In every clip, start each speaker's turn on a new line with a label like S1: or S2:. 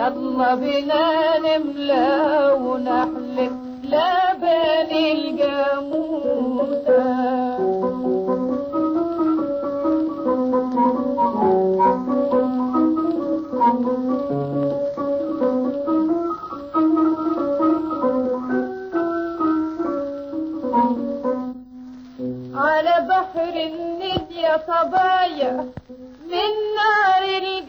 S1: يلا بنا نملى ونحلف لبن الجاموسة على بحر الند يا صبايا من نار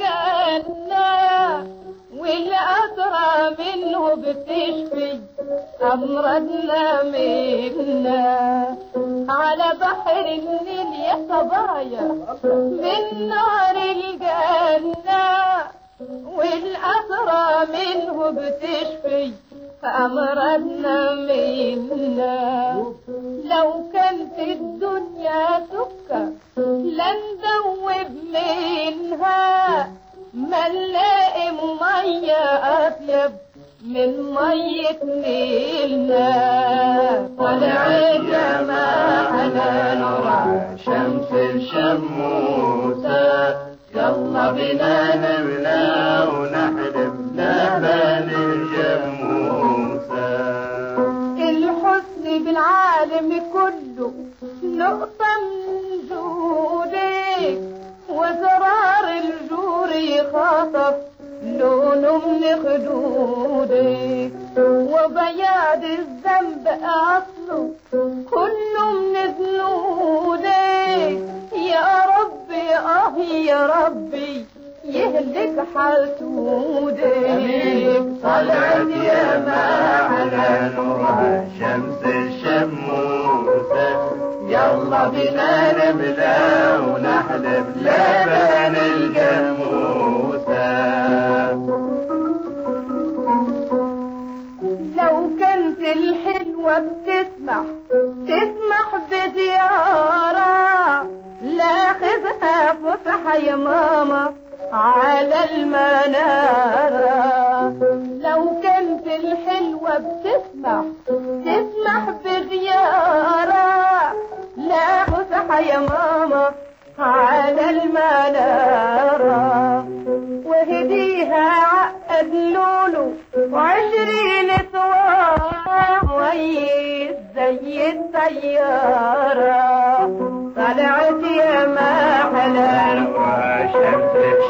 S1: الجنة والأسرى منه بتشفي أمراضنا منا على بحر النيل يا صبايا من نار الجنة والأسرى منه بتشفي أمراضنا منا لو كانت الدنيا سكر لن دوب منها ما نلاقي مية أطيب من مية نيلنا طلع الجماعة نور
S2: شمس الشموسة يلا بنا نملى ونحلب لبن الجموسة
S1: الحسن بالعالم كله نقطة من جودك وزرار الجور يخاطف لونه من خدودك وبياض الذنب أصله كله من ذنودك يا ربي آه يا ربي يهلك حسودك
S2: طلعت يا ما على نور شمس الشموسة يلا بنا نملى ونحلب لبن الجاموسة
S1: لو كنت الحلوة بتسمح تسمح بزيارة لا خذها فسحة يا ماما على المنارة لو كنت الحلوة بتسمح تسمح بزيارة لا فسحة يا ماما على المنارة وهديها عقد لولو وعشرين ثواب ويس زي السيارة طلعت يا ما حلال
S2: شمس